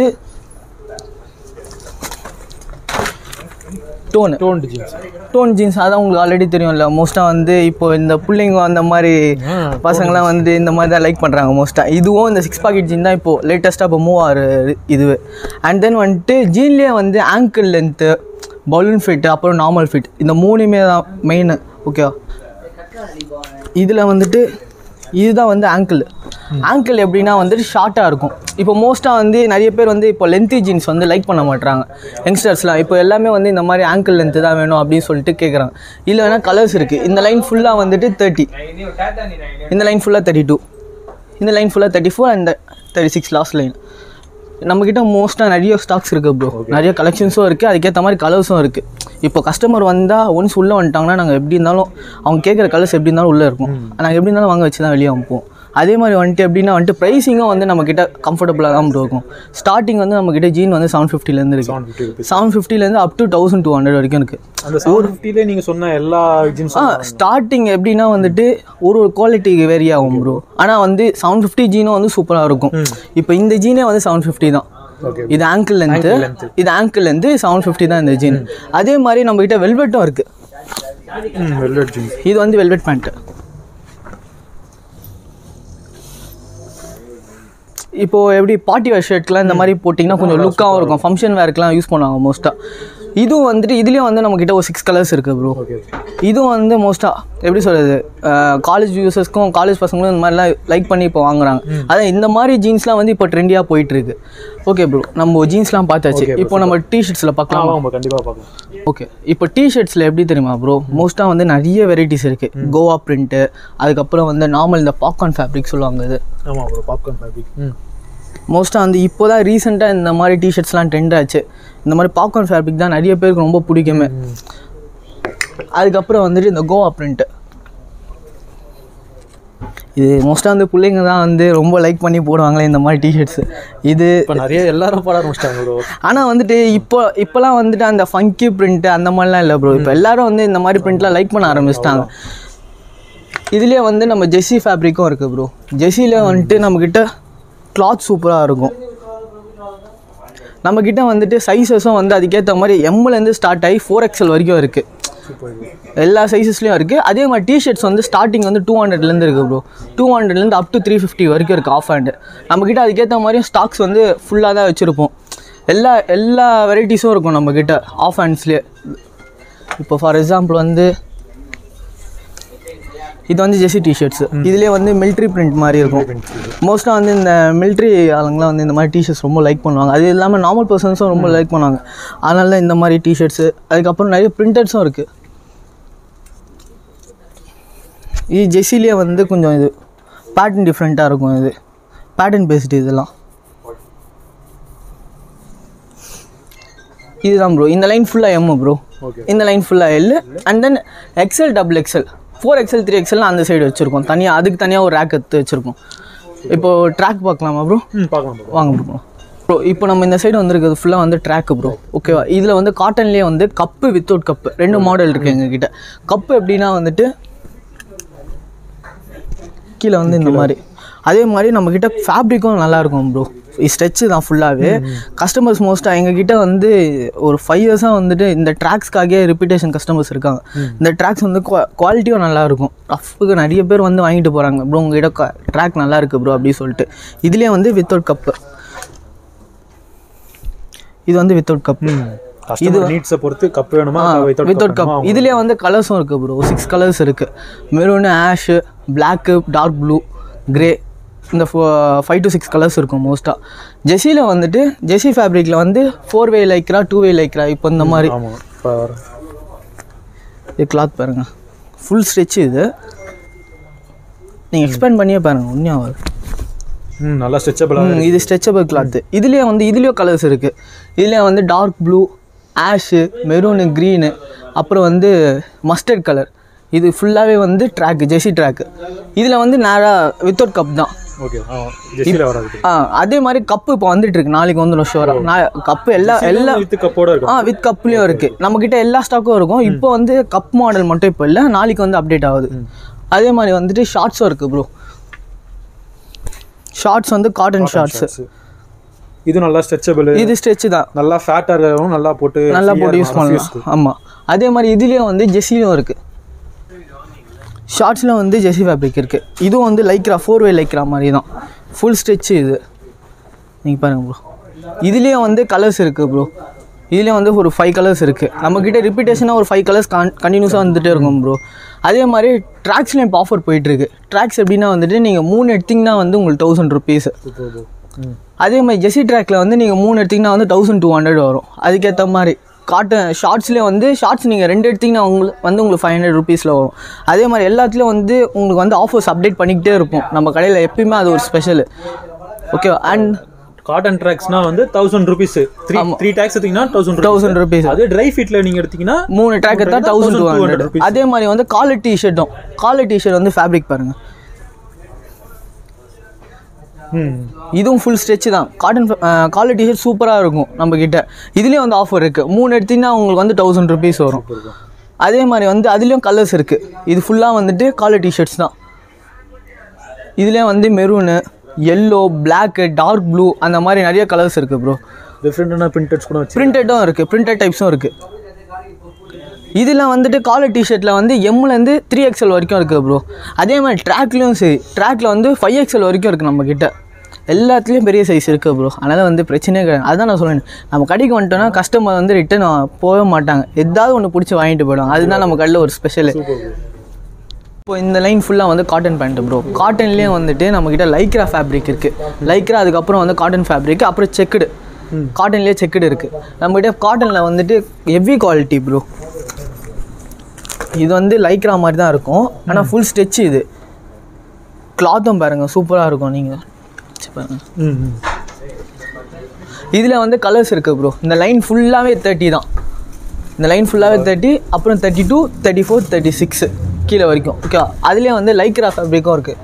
[SPEAKER 3] tone
[SPEAKER 1] tone jeans
[SPEAKER 3] tone jeans அதான் உங்களுக்கு ஆல்ரெடி தெரியும்ல மோஸ்ட்டாக வந்து இப்போ இந்த பிள்ளைங்க அந்த மாதிரி பசங்களாம் வந்து இந்த மாதிரி தான் லைக் பண்ணுறாங்க மோஸ்ட்டாக இதுவும் இந்த சிக்ஸ் பாக்கெட் ஜீன் தான் இப்போது லேட்டஸ்ட்டாக இப்போ மூவ் ஆகிற இதுவே அண்ட் தென் வந்துட்டு ஜீன்லேயே வந்து ஆங்கிள் லென்த்து பலூன் ஃபிட் அப்புறம் நார்மல் ஃபிட் இந்த மூணுமே தான் மெயின் ஓகேவா இதில் வந்துட்டு இதுதான் வந்து ஆங்கிள் ஆங்கிள் எப்படின்னா வந்துட்டு ஷார்ட்டாக இருக்கும் இப்போ மோஸ்ட்டாக வந்து நிறைய பேர் வந்து இப்போ லென்த்தி ஜீன்ஸ் வந்து லைக் பண்ண மாட்றாங்க யங்ஸ்டர்ஸ்லாம் இப்போ எல்லாமே வந்து இந்த மாதிரி ஆங்கிள் லென்த்து தான் வேணும் அப்படின்னு சொல்லிட்டு கேட்குறாங்க இல்லை வேணால் கலர்ஸ் இருக்குது இந்த லைன் ஃபுல்லாக வந்துட்டு தேர்ட்டி இந்த லைன் ஃபுல்லாக தேர்ட்டி டூ இந்த லைன் ஃபுல்லாக thirty four and thirty six last line நம்மக்கிட்ட மோஸ்ட்டாக நிறைய ஸ்டாக்ஸ் இருக்குது ப்ரோ நிறைய கலெக்ஷன்ஸும் இருக்குது அதுக்கேற்ற மாதிரி கலர்ஸும் இருக்குது இப்போ கஸ்டமர் வந்தால் ஒன்ஸ் உள்ளே வந்துட்டாங்கன்னா நாங்கள் எப்படி இருந்தாலும் அவங்க கேட்குற கலர்ஸ் எப்படி இருந்தாலும் உள்ளே இருக்கும் நாங்கள் எப்படி இருந்தாலும் வாங்க வச்சு தான் வெளியே அனுப்புவோம் அதே மாதிரி வந்துட்டு எப்படின்னா வந்துட்டு ப்ரைஸிங்கும் வந்து நம்மக்கிட்ட கம்ஃபர்டபுளாக தான் ப்ரோ இருக்கும் ஸ்டார்டிங் வந்து நம்மக்கிட்ட ஜீன் வந்து செவன் ஃபிஃப்டிலேருந்து இருக்குது செவன் ஃபிஃப்டிலேருந்து up to thousand two hundred வரைக்கும் இருக்குது
[SPEAKER 1] அந்த செவன் ஃபிஃப்டிலே நீங்கள் சொன்ன எல்லா ஜீன்ஸ்
[SPEAKER 3] ஆ ஸ்டார்டிங் எப்படின்னா வந்துட்டு ஒரு ஒரு குவாலிட்டிக்கு வேரி ஆகும் ப்ரோ ஆனால் வந்து செவன் ஃபிஃப்டி ஜீனும் வந்து சூப்பராக இருக்கும் இப்போ இந்த ஜீனே வந்து செவன் ஃபிஃப்டி தான் இது ஆங்கிள் லென்த்து இது ஆங்கிள் லென்த்து செவன் ஃபிஃப்டி தான் இந்த ஜீன் அதே மாதிரி நம்மக்கிட்ட வெல்வெட்டும் இருக்குது
[SPEAKER 1] வெல்வெட் ஜீன்ஸ்
[SPEAKER 3] இது வந்து வெல்வெட் பேண்ட்டு இப்போ எப்படி பார்ட்டி வேர் ஷர்ட்லாம் இந்த மாதிரி போட்டிங்கன்னா கொஞ்சம் லுக்காகவும் இருக்கும் ஃபங்க்ஷன் வேர்க்கெலாம் யூஸ் பண்ணுவாங்க மோஸ்ட்டாக இதுவும் வந்துட்டு இதுலேயும் வந்து நம்மக்கிட்ட ஒரு சிக்ஸ் கலர்ஸ் இருக்குது ப்ரோ இதுவும் வந்து மோஸ்ட்டாக எப்படி சொல்கிறது காலேஜ் யூசர்ஸ்க்கும் காலேஜ் பசங்களும் இந்த மாதிரிலாம் லைக் பண்ணி இப்போ வாங்குறாங்க அதான் இந்த மாதிரி ஜீன்ஸ்லாம் வந்து இப்போ ட்ரெண்டியாக போயிட்டுருக்கு ஓகே ப்ரோ நம்ம ஜீன்ஸ்லாம் பார்த்தாச்சு இப்போ நம்ம டிஷர்ட்ஸில் பார்க்கலாம்
[SPEAKER 1] ஆமாம் கண்டிப்பாக பார்க்கலாம்
[SPEAKER 3] ஓகே இப்போ டிஷர்ட்ஸில் எப்படி தெரியுமா ப்ரோ மோஸ்ட்டாக வந்து நிறைய வெரைட்டிஸ் இருக்குது கோவா பிரிண்ட்டு அதுக்கப்புறம் வந்து நார்மல் இந்த பாப்கார்ன் ஃபேப்ரிக் சொல்லுவாங்க இது
[SPEAKER 1] ஆமாம் ப்ரோ பாப்கார்ன் ஃபேப்ரிக் ம்
[SPEAKER 3] மோஸ்ட்டாக வந்து இப்போ தான் ரீசெண்டாக இந்த மாதிரி டிஷர்ட்ஸ்லாம் ட்ரெண்ட் ஆச்சு இந்த மாதிரி பாப்கார்ன் ஃபேப்ரிக் தான் நிறைய பேருக்கு ரொம்ப பிடிக்குமே அதுக்கப்புறம் வந்துட்டு இந்த கோவா பிரிண்ட்டு இது மோஸ்ட்டாக வந்து பிள்ளைங்க தான் வந்து ரொம்ப லைக் பண்ணி போடுவாங்களே இந்த மாதிரி டிஷர்ட்ஸு இது
[SPEAKER 1] இப்போ நிறைய எல்லாரும் பாட ஆரம்பிச்சிட்டாங்க ப்ரோ
[SPEAKER 3] ஆனால் வந்துட்டு இப்போ இப்போலாம் வந்துட்டு அந்த ஃபங்கி பிரிண்ட் அந்த மாதிரிலாம் இல்லை ப்ரோ இப்போ எல்லாரும் வந்து இந்த மாதிரி பிரிண்ட்லாம் லைக் பண்ண ஆரம்பிச்சிட்டாங்க இதுலேயே வந்து நம்ம ஜெஸ்ஸி ஃபேப்ரிக்கும் இருக்குது ப்ரோ ஜெஸ்ஸியில் வந்துட்டு நம்மக்கிட்ட கிளாத் சூப்பராக இருக்கும் நம்மக்கிட்ட வந்துட்டு சைஸஸும் வந்து அதுக்கேற்ற மாதிரி எம்லேருந்து ஸ்டார்ட் ஆகி ஃபோர் எக்ஸல் வரைக்கும் இருக்குது எல்லா சைஸஸ்லையும் இருக்குது அதே மாதிரி டிஷர்ட்ஸ் வந்து ஸ்டார்டிங் வந்து டூ ஹண்ட்ரட்லேருந்து இருக்குது ப்ரோ டூ ஹண்ட்ரட்லேருந்து அப் டு த்ரீ ஃபிஃப்டி வரைக்கும் இருக்குது ஆஃப் ஹேண்டு நம்மக்கிட்ட அதுக்கேற்ற மாதிரியும் ஸ்டாக்ஸ் வந்து ஃபுல்லாக தான் வச்சுருப்போம் எல்லா எல்லா வெரைட்டிஸும் இருக்கும் நம்மக்கிட்ட ஆஃப் ஹேண்ட்ஸ்லேயே இப்போ ஃபார் எக்ஸாம்பிள் வந்து இது வந்து ஜெஸி டிஷர்ட்ஸ் இதுலேயே வந்து மிலிட்ரி பிரிண்ட் மாதிரி இருக்கும் மோஸ்ட்டாக வந்து இந்த மிலிட்ரி ஆளுங்களாம் வந்து இந்த மாதிரி டிஷர்ட்ஸ் ரொம்ப லைக் பண்ணுவாங்க அது இல்லாமல் நார்மல் பர்சன்ஸும் ரொம்ப லைக் பண்ணுவாங்க அதனால இந்த மாதிரி டிஷர்ட்ஸு அதுக்கப்புறம் நிறைய பிரிண்டட்ஸும் இருக்குது இது ஜெஸ்ஸிலே வந்து கொஞ்சம் இது பேட்டர்ன் டிஃப்ரெண்ட்டாக இருக்கும் இது பேட்டர்ன் பேஸ்டு இதெல்லாம் இதுதான் ப்ரோ இந்த லைன் ஃபுல்லாக எம் ப்ரோ இந்த லைன் ஃபுல்லாக L and then XL double XL four XL three XL அந்த சைடு வச்சுருக்கோம் தனியாக அதுக்கு தனியாக ஒரு ரேக் எடுத்து வச்சுருக்கோம் இப்போது ட்ராக் பார்க்கலாமா ப்ரோ
[SPEAKER 1] ம் பார்க்கலாம் ப்ரோ
[SPEAKER 3] வாங்க ப்ரோ ப்ரோ இப்போ நம்ம இந்த சைடு வந்திருக்கிறது ஃபுல்லாக வந்து ட்ராக்கு ப்ரோ ஓகேவா இதில் வந்து காட்டன்லேயே வந்து கப்பு வித்தவுட் கப்பு ரெண்டு மாடல் இருக்குது எங்ககிட்ட கப்பு எப்படின்னா வந்துட்டு கீழே வந்து இந்த மாதிரி அதே மாதிரி நம்மக்கிட்ட ஃபேப்ரிக்கும் நல்லாயிருக்கும் ப்ரோ ஸ்ட்ரெச்சு தான் ஃபுல்லாகவே கஸ்டமர்ஸ் மோஸ்ட்டாக எங்ககிட்ட வந்து ஒரு ஃபைவ் இயர்ஸாக வந்துட்டு இந்த ட்ராக்ஸ்க்காகவே ரிப்பீட்டேஷன் கஸ்டமர்ஸ் இருக்காங்க இந்த ட்ராக்ஸ் வந்து குவாலிட்டியும் நல்லாயிருக்கும் ரஃப்புக்கு நிறைய பேர் வந்து வாங்கிட்டு போகிறாங்க ப்ரோ உங்ககிட்ட ட்ராக் நல்லா இருக்குது ப்ரோ அப்படின்னு சொல்லிட்டு இதுலேயே வந்து வித்தவுட் கப்பு இது வந்து வித்தவுட் கப்
[SPEAKER 1] கஸ்டமர் நீட்ஸை பொறுத்து கப் வேணுமா
[SPEAKER 3] வித்தவுட் கப் இதுலேயே வந்து கலர்ஸும் இருக்குது ப்ரோ சிக்ஸ் கலர்ஸ் இருக்குது maroon ash black dark blue grey இந்த ஃபைவ் டு சிக்ஸ் கலர்ஸ் இருக்கும் மோஸ்ட்டாக ஜெஸியில் வந்துட்டு ஜெஸி ஃபேப்ரிக்கில் வந்து four way Lycra two way Lycra இப்போ இந்த மாதிரி
[SPEAKER 1] ஆமாம் இப்போ
[SPEAKER 3] இது கிளாத் பாருங்க ஃபுல் ஸ்ட்ரெச் இது நீங்கள் எக்ஸ்பேண்ட் பண்ணியே பாருங்கள் உண்மையாக வரும்
[SPEAKER 1] ம் நல்லா ஸ்ட்ரெச்சபிளாக
[SPEAKER 3] ம், இது ஸ்ட்ரெச்சபிள் கிளாத்து இதுலேயே வந்து இதுலேயும் கலர்ஸ் இருக்குது இதுலேயே வந்து dark blue ash maroon green அப்புறம் வந்து மஸ்டர்ட் கலர் இது ஃபுல்லாகவே வந்து ட்ராக்கு ஜெஸி ட்ராக்கு இதில் வந்து நேராக வித்தவுட் கப் தான்
[SPEAKER 1] ஓகே ஆ ஜெஸ்டியில் வராது
[SPEAKER 3] ஆ அதே மாதிரி கப்பு இப்போ வந்துட்டு இருக்கு நாளைக்கு வந்துடும் ஷோராக நான் கப்பு எல்லா எல்லா
[SPEAKER 1] வித் கப்போட இருக்கும்
[SPEAKER 3] ஆ வித் கப்லேயும் இருக்குது நம்மக்கிட்ட எல்லா ஸ்டாக்கும் இருக்கும் இப்போ வந்து கப் மாடல் மட்டும் இப்போ இல்லை நாளைக்கு வந்து அப்டேட் ஆகுது அதே மாதிரி வந்துட்டு ஷார்ட்ஸும் இருக்குது ப்ரோ ஷார்ட்ஸ் வந்து காட்டன் ஷார்ட்ஸு
[SPEAKER 1] இது நல்லா ஸ்ட்ரெச்சபிள்
[SPEAKER 3] இது ஸ்ட்ரெச் தான்
[SPEAKER 1] நல்லா ஃபேட்டாக இருக்கிறவங்க நல்லா போட்டு
[SPEAKER 3] நல்லா
[SPEAKER 1] free-ஆ
[SPEAKER 3] போட்டு யூஸ்
[SPEAKER 1] இருக்கும், rough
[SPEAKER 3] பண்ணலாம் ஆமாம் அதே மாதிரி இதுலேயும் வந்து ஜெஸ்ஸிலும் இருக்குது ஷார்ட்ஸில் வந்து ஜெஸ்ஸி ஃபேப்ரிக் இருக்குது இதுவும் வந்து லைக்ரா ஃபோர் வே லைக்ரா மாதிரி தான் ஃபுல் ஸ்ட்ரெச்சு இது நீங்கள் பாருங்க ப்ரோ இதுலேயும் வந்து கலர்ஸ் இருக்குது ப்ரோ இதுலேயும் வந்து ஒரு ஃபைவ் கலர்ஸ் இருக்குது நம்மக்கிட்ட ரிப்பீட்டேஷனாக ஒரு ஃபைவ் கலர்ஸ் கான் கண்டினியூஸாக வந்துட்டே இருக்கும் ப்ரோ அதே மாதிரி ட்ராக்ஸ்லேயும் இப்போ ஆஃபர் போயிட்டுருக்கு ட்ராக்ஸ் எப்படின்னா வந்துட்டு நீங்கள் மூணு எடுத்திங்கன்னா வந்து உங்களுக்கு தௌசண்ட் ருபீஸ்
[SPEAKER 1] ம்.
[SPEAKER 3] அதே மாதிரி ஜெஸி ட்ராக்ல வந்து நீங்கள் மூணு எடுத்திங்கன்னா வந்து தௌசண்ட் டூ ஹண்ட்ரட் வரும் அதுக்கேற்ற மாதிரி காட்டன் ஷார்ட்ஸ்லேயே வந்து ஷார்ட்ஸ் நீங்கள் ரெண்டு எடுத்திங்கன்னா உங்களுக்கு வந்து உங்களுக்கு ஃபைவ் ஹண்ட்ரட் ருபீஸில் வரும் அதே மாதிரி எல்லாத்துலேயும் வந்து உங்களுக்கு வந்து ஆஃபர்ஸ் அப்டேட் பண்ணிக்கிட்டே இருப்போம் நம்ம கடையில் எப்பயுமே அது ஒரு ஸ்பெஷல் ஓகே அண்ட்
[SPEAKER 1] காட்டன் ட்ராக்ஸ்னா வந்து thousand rupees three three takes எடுத்தீங்கன்னா தௌசண்ட்
[SPEAKER 3] தௌசண்ட் ருபீஸ்
[SPEAKER 1] அது ட்ரை ஃபிட்ல நீங்க எடுத்தீங்கன்னா
[SPEAKER 3] மூணு ட்ராக் எடுத்தால் தௌசண்ட் டூ ஹண்ட்ரட்
[SPEAKER 1] rupees.
[SPEAKER 3] அதே மாதிரி வந்து காலர் டிஷர்ட்டும் காலர் டிஷர்ட் வந்து ஃபேப்ரிக் பாருங்கள்
[SPEAKER 1] ம்
[SPEAKER 3] இதுவும் ஃபுல் ஸ்ட்ரெச் தான் காட்டன் காலர் டிஷர்ட் சூப்பராக இருக்கும் நம்ம கிட்ட இதுலேயும் வந்து ஆஃபர் இருக்குது மூணு எடுத்தீங்கன்னா உங்களுக்கு வந்து தௌசண்ட் ருபீஸ் வரும் அதே மாதிரி வந்து அதுலேயும் கலர்ஸ் இருக்குது இது ஃபுல்லாக வந்துட்டு காலர் டிஷர்ட்ஸ் தான் இதுலேயும் வந்து maroon yellow black dark blue அந்த மாதிரி நிறைய கலர்ஸ் இருக்குது ப்ரோ
[SPEAKER 1] டிஃப்ரெண்டான பிரிண்டட்ஸ் கூட வச்சு
[SPEAKER 3] பிரிண்டடும் இருக்குது பிரிண்டட் டைப்ஸும் இருக்குது இதில் வந்துட்டு காலர் டிஷர்ட்டில் வந்து எம்லேருந்து த்ரீ எக்ஸ்எல் வரைக்கும் இருக்குது ப்ரோ அதே மாதிரி ட்ராக்லேயும் சரி ட்ராக்ல வந்து ஃபைவ் எக்ஸ்எல் வரைக்கும் இருக்குது நம்ம கிட்ட எல்லாத்துலேயும் பெரிய சைஸ் இருக்குது ப்ரோ அதனால் வந்து பிரச்சனையே கிடையாது அதுதான் நான் சொல்லேன் நம்ம கடைக்கு வந்துட்டோம்னா கஸ்டமர் வந்து ரிட்டன் போகவே மாட்டாங்க எதாவது ஒன்று பிடிச்சி வாங்கிட்டு போயிடுவாங்க அதுதான் நம்ம கடையில் ஒரு ஸ்பெஷல் இப்போ இந்த லைன் ஃபுல்லாக வந்து காட்டன் பேண்ட் ப்ரோ காட்டன்லேயே வந்துட்டு நம்மக்கிட்ட லைக்ரா ஃபேப்ரிக் இருக்குது லைக்ரா அதுக்கப்புறம் வந்து காட்டன் ஃபேப்ரிக் அப்புறம் செக்குடு காட்டன்லேயே செக்குடு இருக்குது நம்மகிட்ட காட்டனில் வந்துட்டு ஹெவி குவாலிட்டி ப்ரோ இது வந்து லைக்ரா மாதிரி தான் இருக்கும் ஆனால் ஃபுல் ஸ்ட்ரெச் இது கிளாத்தும் பாருங்கள் சூப்பராக இருக்கும் நீங்கள் பாருங்க
[SPEAKER 1] ம் ம்
[SPEAKER 3] இதில் வந்து கலர்ஸ் இருக்குது ப்ரோ இந்த லைன் ஃபுல்லாகவே தேர்ட்டி தான் இந்த லைன் ஃபுல்லாகவே தேர்ட்டி அப்புறம் thirty two thirty four thirty six கீழே வரைக்கும் ஓகே அதுலேயே வந்து லைக்ரா ஃபேப்ரிக்கும் இருக்குது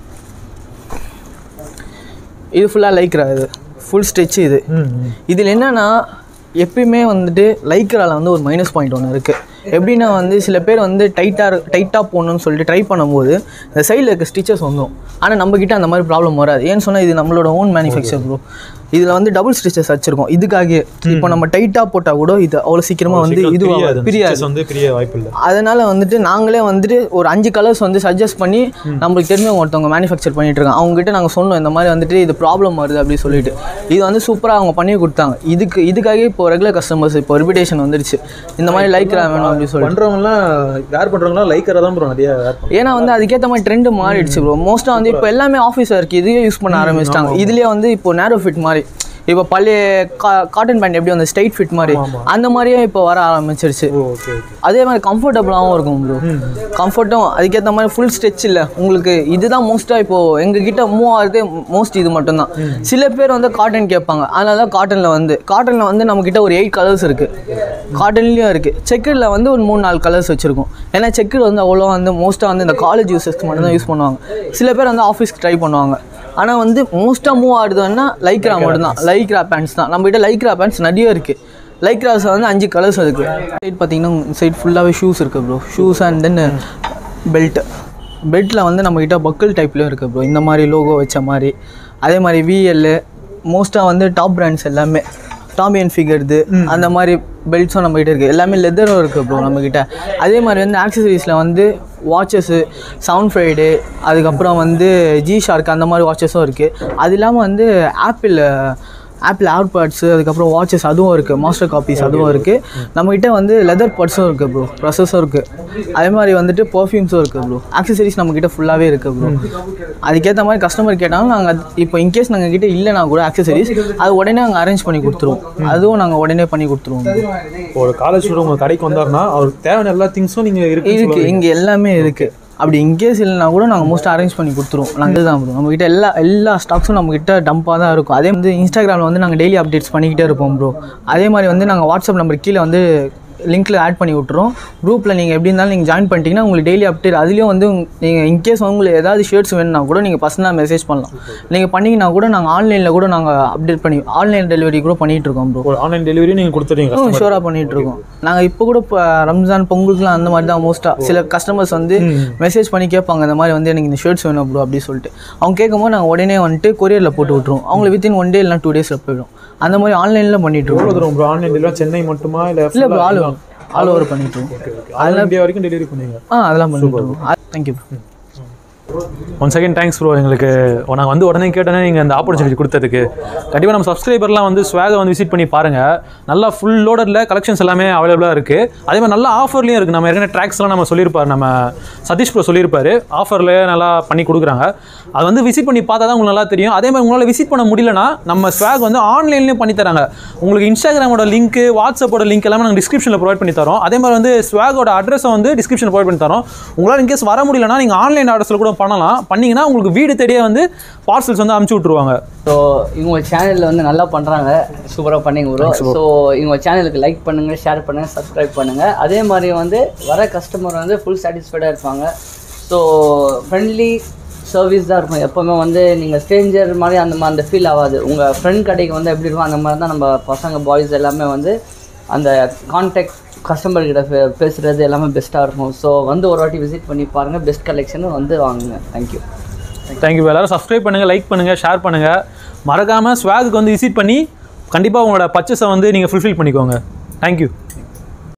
[SPEAKER 3] இது ஃபுல்லாக லைக்ரா இது ஃபுல் ஸ்ட்ரெச் இது
[SPEAKER 1] ம் ம்
[SPEAKER 3] இதில் என்னென்னா எப்பயுமே வந்துட்டு லைக்ரால வந்து ஒரு மைனஸ் பாயிண்ட் ஒன்று இருக்குது எப்படின்னா வந்து சில பேர் வந்து டைட்டாக டைட்டாக போடணும்னு சொல்லிட்டு ட்ரை பண்ணும்போது இந்த சைடில் இருக்க ஸ்டிச்சஸ் வந்துடும் ஆனால் நம்மக்கிட்ட அந்த மாதிரி ப்ராப்ளம் வராது ஏன்னு சொன்னால் இது நம்மளோட ஓன் மேனுஃபேக்சர் ப்ரோ இதில் வந்து டபுள் ஸ்டிச்சஸ் வச்சுருக்கோம் இதுக்காக இப்போ நம்ம டைட்டாக போட்டால் கூட இது அவ்வளோ சீக்கிரமாக வந்து இது பிரியாது
[SPEAKER 1] வந்து பிரிய வாய்ப்பு இல்லை
[SPEAKER 3] அதனால் வந்துட்டு நாங்களே வந்துட்டு ஒரு அஞ்சு கலர்ஸ் வந்து சஜஸ்ட் பண்ணி நம்மளுக்கு தெரிஞ்சவங்க ஒருத்தவங்க மேனுஃபேக்சர் பண்ணிட்டு இருக்காங்க அவங்ககிட்ட நாங்கள் சொன்னோம் இந்த மாதிரி வந்துட்டு இது ப்ராப்ளம் வருது அப்படின்னு சொல்லிட்டு இது வந்து சூப்பராக அவங்க பண்ணி கொடுத்தாங்க இதுக்கு இதுக்காகவே இப்போ ரெகுலர் கஸ்டமர்ஸ் இப்போ ரெபிடேஷன் வந்துருச்சு இந்த மாதிரி லைக் வேணும் அப்படின்னு சொல்லிட்டு
[SPEAKER 1] பண்றவங்கலாம் வேர் பண்றவங்கலாம் லைக்கரா தான் ப்ரோ நிறைய வேர் பண்ணுறாங்க
[SPEAKER 3] ஏன்னா வந்து அதுக்கேற்ற மாதிரி ட்ரெண்ட் மாறிடுச்சு ப்ரோ மோஸ்ட்டாக வந்து இப்போ எல்லாமே ஆஃபீஸ் ஒர்க் இதுவே யூஸ் பண்ண ஆரம்பிச்சிட்டாங்க இதுலேயே வந்து இப்போ நேரோ ஃபிட் மாதிரி இப்போ பழைய கா காட்டன் பேண்ட் எப்படி வந்து ஸ்ட்ரைட் ஃபிட் மாதிரி அந்த மாதிரியே இப்போ வர ஆரம்பிச்சிருச்சு
[SPEAKER 1] ஓகே ஓகே
[SPEAKER 3] அதே மாதிரி கம்ஃபர்டபுளாகவும் இருக்கும் ப்ரோ கம்ஃபர்ட்டும் அதுக்கேற்ற மாதிரி ஃபுல் ஸ்ட்ரெச் இல்லை உங்களுக்கு இதுதான் மோஸ்ட்டாக இப்போது எங்ககிட்ட மூவ் ஆகுறது மோஸ்ட் இது மட்டும்தான் சில பேர் வந்து காட்டன் கேட்பாங்க அதனால தான் காட்டனில் வந்து காட்டனில் வந்து நம்மக்கிட்ட ஒரு எயிட் கலர்ஸ் இருக்குது காட்டன்லேயும் இருக்குது செக்கரில் வந்து ஒரு மூணு நாலு கலர்ஸ் வச்சுருக்கோம் ஏன்னா செக்கர் வந்து அவ்வளோ வந்து மோஸ்ட்டாக வந்து இந்த காலேஜ் யூசஸ்க்கு மட்டும் தான் யூஸ் பண்ணுவாங்க சில பேர் வந்து ஆஃபீஸ்க்கு ட்ரை பண்ணுவாங்க ஆனால் வந்து மோஸ்ட்டாக மூவ் ஆகுதுன்னா லைக்ரா மட்டும்தான் லைக்ரா பேண்ட்ஸ் தான் நம்மகிட்ட லைக்ரா பேண்ட்ஸ் நிறைய இருக்குது லைக்ராஸ் வந்து அஞ்சு கலர்ஸ் இருக்குது சைட் பார்த்தீங்கன்னா சைட் ஃபுல்லாகவே ஷூஸ் இருக்குது bro shoes and then belt பெல்ட்டில் வந்து நம்மக்கிட்ட பக்கிள் டைப்லேயும் இருக்குது ப்ரோ இந்த மாதிரி லோகோ வச்ச மாதிரி அதே மாதிரி விஎல் மோஸ்ட்டாக வந்து டாப் பிராண்ட்ஸ் எல்லாமே டாமியன் ஃபிகர்து அந்த மாதிரி பெல்ட்ஸும் நம்மக்கிட்ட இருக்குது எல்லாமே லெதரும் இருக்குது ப்ரோ நம்மக்கிட்ட அதே மாதிரி வந்து ஆக்சசரிஸில் வந்து வாட்சஸ்ஸு சவுண்ட் ஃப்ரைடு அதுக்கப்புறம் வந்து ஜி ஷார்க் அந்த மாதிரி வாட்சஸும் இருக்குது அது இல்லாமல் வந்து ஆப்பிள் ஆப்பிள் ஏர்பட்ஸு அதுக்கப்புறம் வாட்சஸ் அதுவும் இருக்குது மாஸ்டர் காப்பீஸ் அதுவும் இருக்குது நம்மகிட்ட வந்து லெதர் பட்ஸும் இருக்குது ப்ரோ ப்ரொசஸும் இருக்குது அதே மாதிரி வந்துட்டு பர்ஃப்யூம்ஸும் இருக்குது ப்ரோ ஆக்சசரிஸ் நம்மக்கிட்ட ஃபுல்லாகவே இருக்குது ப்ரோ அதுக்கேற்ற மாதிரி கஸ்டமர் கேட்டாலும் நாங்கள் இப்போ இன்கேஸ் நாங்கள் கிட்ட இல்லைனா கூட ஆக்சசரிஸ் அது உடனே நாங்கள் அரேஞ்ச் பண்ணி கொடுத்துருவோம் அதுவும் நாங்கள் உடனே பண்ணி கொடுத்துருவோம்
[SPEAKER 1] ஒரு காலேஜ் ஸ்டூடெண்ட் உங்க கடைக்கு வந்தாருன்னா அவருக்கு தேவையான எல்லா திங்ஸும் நீங்க இருக்கு
[SPEAKER 3] இருக்குது இங்கே எல்லாமே இருக்குது அப்படி இன்கேஸ் இல்லைனா கூட நாங்கள் மோஸ்ட் அரேஞ்ச் பண்ணி கொடுத்துருவோம் நாங்கள் இதுதான் ப்ரோ நம்மக்கிட்ட எல்லா எல்லா ஸ்டாக்ஸும் நம்மக்கிட்ட டம்பாக தான் இருக்கும் அதே வந்து இன்ஸ்டாகிராமில் வந்து நாங்கள் டெய்லி அப்டேட்ஸ் பண்ணிக்கிட்டே இருப்போம் ப்ரோ அதே மாதிரி வந்து நாங்கள் வாட்ஸ்அப் நம்பர் கீழே வந்து லிங்க்கில் ஆட் பண்ணி விட்டுறோம் குரூப்பில் நீங்கள் எப்படி இருந்தாலும் நீங்கள் ஜாயின் பண்ணிட்டீங்கன்னா உங்களுக்கு டெய்லி அப்டேட் அதுலேயும் வந்து நீங்கள் இன்கேஸ் உங்களுக்கு ஏதாவது ஷர்ட்ஸ் வேணும்னா கூட நீங்கள் பர்சனலாக மெசேஜ் பண்ணலாம் நீங்கள் பண்ணிங்கன்னா கூட நாங்கள் ஆன்லைனில் கூட நாங்கள் அப்டேட் பண்ணி ஆன்லைன் டெலிவரி கூட பண்ணிகிட்டு இருக்கோம் ப்ரோ
[SPEAKER 1] ஒரு ஆன்லைன் டெலிவரி நீங்க கொடுத்துறீங்க
[SPEAKER 3] ம் ஷோராக பண்ணிட்டு இருக்கோம் நாங்கள் இப்போ கூட இப்போ ரம்ஜான் பொங்கலுக்குலாம் அந்த மாதிரி தான் மோஸ்ட்டாக சில கஸ்டமர்ஸ் வந்து மெசேஜ் பண்ணி கேட்பாங்க இந்த மாதிரி வந்து எனக்கு இந்த ஷர்ட்ஸ் வேணும் ப்ரோ அப்படி சொல்லிட்டு அவங்க கேட்கும்போது நாங்கள் உடனே வந்துட்டு கொரியரில் போட்டு விட்ருவோம் அவங்களுக்கு வித்தின் ஒன் டே இல்லைனா டூ டேஸில் போயிடும் அந்த மாதிரி ஆன்லைனில் பண்ணிட்டு இருக்கோம்
[SPEAKER 1] எவ்வளோ தூரம் ப்ரோ ஆன்லைன் டெலிவரி சென்னை மட்டுமா இல்லை
[SPEAKER 3] இல்லை bro all over all over பண்ணிட்டு இருக்கோம்
[SPEAKER 1] ஆல் இந்தியா வரைக்கும் டெலிவரி பண்ணுவீங்க
[SPEAKER 3] ஆ அதெல்லாம் பண்ணிட்டு இருக்கோம் thank you bro
[SPEAKER 1] one second thanks bro எங்களுக்கு நாங்கள் வந்து உடனே கேட்டோன்னே நீங்கள் அந்த ஆப்பர்ச்சுனிட்டி கொடுத்ததுக்கு கண்டிப்பாக நம்ம சப்ஸ்கிரைபர்லாம் வந்து ஸ்வாகை வந்து விசிட் பண்ணி பாருங்கள் நல்லா ஃபுல் லோடரில் கலெக்ஷன்ஸ் எல்லாமே அவைலபிளாக இருக்குது அதே மாதிரி நல்ல ஆஃபர்லேயும் இருக்குது நம்ம ஏற்கனவே ட்ராக்ஸ்லாம் நம்ம சொல்லியிருப்பார் நம்ம சதீஷ் ப்ரோ சொல்லியிருப்பார் ஆஃபரில் நல்லா பண்ணி கொடுக்குறாங்க அது வந்து விசிட் பண்ணி பார்த்தா தான் உங்களுக்கு நல்லா தெரியும் அதே மாதிரி உங்களால் விசிட் பண்ண முடியலனா நம்ம ஸ்வாக் வந்து ஆன்லைன்லேயும் பண்ணி தராங்க உங்களுக்கு இன்ஸ்டாகிராமோட லிங்க் வாட்ஸ்அப்போட லிங்க் எல்லாமே நாங்கள் டிஸ்கிரிப்ஷனில் ப்ரொவைட் பண்ணி தரோம் அதே மாதிரி வந்து ஸ்வாகோட அட்ரஸை வந்து டிஸ்கிரிப்ஷனில் ப்ரொவைட் பண்ணி தரோம் உங்களால் இன்கேஸ் வர முடியலனா நீங்கள் ஆன்லைன் ஆர்டர்ஸில் கூட பண்ணலாம் பண்ணீங்கன்னா உங்களுக்கு வீடு தேடியே வந்து பார்சல்ஸ் வந்து அமுச்சு விட்ருவாங்க
[SPEAKER 2] ஸோ இவங்க சேனலில் வந்து நல்லா பண்ணுறாங்க சூப்பராக பண்ணிங்க ப்ரோ ஸோ இவங்க சேனலுக்கு லைக் பண்ணுங்கள் ஷேர் பண்ணுங்கள் சப்ஸ்கிரைப் பண்ணுங்கள் அதே மாதிரி வந்து வர கஸ்டமர் வந்து ஃபுல் சாட்டிஸ்ஃபைடாக இருப்பாங்க ஸோ ஃப்ரெண்ட்லி சர்வீஸ் தான் இருக்கும் எப்போவுமே வந்து நீங்கள் ஸ்ட்ரேஞ்சர் மாதிரி அந்த மாதிரி அந்த ஃபீல் ஆகாது உங்கள் ஃப்ரெண்ட் கடைக்கு வந்து எப்படி இருக்கும் அந்த மாதிரி தான் நம்ம பசங்க பாய்ஸ் எல்லாமே வந்து அந்த கான்டாக்ட் கஸ்டமர் கிட்ட பே- பேசுறது எல்லாமே பெஸ்ட்டாக இருக்கும் ஸோ வந்து ஒரு வாட்டி விசிட் பண்ணி பாருங்கள் பெஸ்ட் கலெக்ஷன் வந்து வாங்குங்க தேங்க்யூ
[SPEAKER 1] தேங்க்யூ எல்லாரும் சப்ஸ்கிரைப் பண்ணுங்கள் லைக் பண்ணுங்கள் ஷேர் பண்ணுங்கள் மறக்காமல் ஸ்வாகுக்கு வந்து விசிட் பண்ணி கண்டிப்பாக உங்களோட பர்ச்சேஸை வந்து நீங்கள் ஃபுல்ஃபில் பண்ணிக்கோங்க தேங்க்யூ